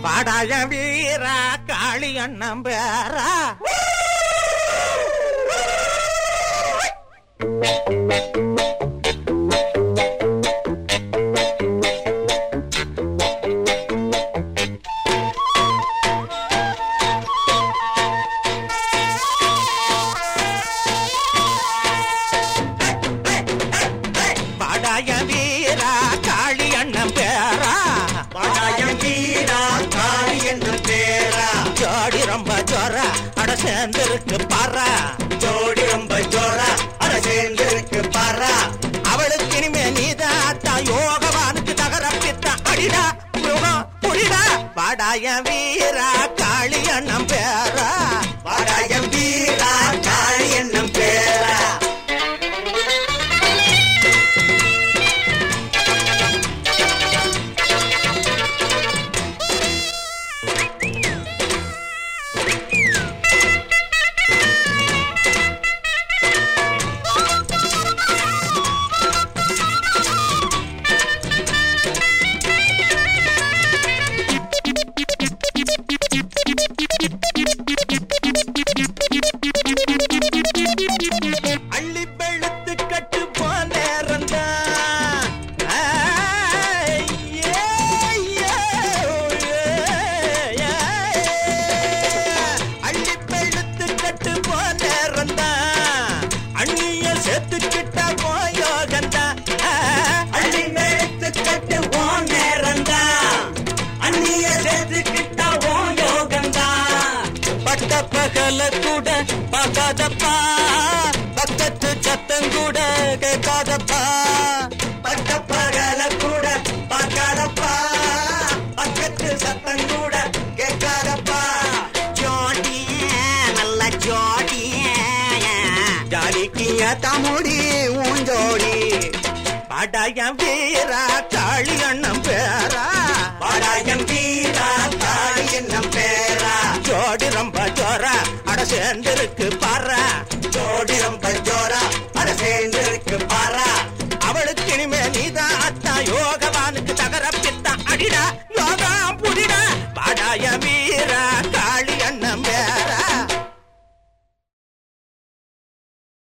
பாடாய வீரா காளி அண்ணன் பேரா பாடாய வீரா காளி அண்ணன் பேரா பாடாயம் வீரா காளி என்னும் பேரா ஜோடி ரொம்ப ஜோர அட சேர்ந்திருக்கு பாரா ஜோடி ரொம்ப ஜோரா அட சேர்ந்திருக்கு பாரா அவளுக்கு இனிமே நீதாத்தா யோகவானுக்கு தகரப்பித்தா அடிடா யோகம் புரிடா பாடாய வீரா காளி அண்ணன் பேரா பாடாயம் வீரா காளி என்னும் பேரா அள்ளி வெளுத்து கட்டு போனேரந்தா அள்ளி வெளுத்து கட்டு போனேரந்தா அண்ணிய சேர்த்துக்கிட்ட போயோகந்தா அள்ளி மேத்து கட்டு ஓ நேரந்தா அந்நிய சேர்த்துக்கிட்ட ஓ யோகந்தா பட்ட பகல கூட பார்க்காதப்பா பக்கத்து சத்தம் கூட கேட்காதப்பா பட்ட பகல கூட பார்க்காதப்பா பக்கத்து சத்தம் கூட கேட்காதப்பா ஜோடிய நல்ல ஜோடிய ஜாலிக்கிய தமுடி ஊஞ்சோடி படைய வீரா காளி அண்ணன் பேரா பாடாயம் வீரா காளி என்னும் பேரா ஜோடி ரொம்ப ஜோரா அட சேர்ந்திருக்கு பாரா ஜோடி ரொம்ப ஜோரா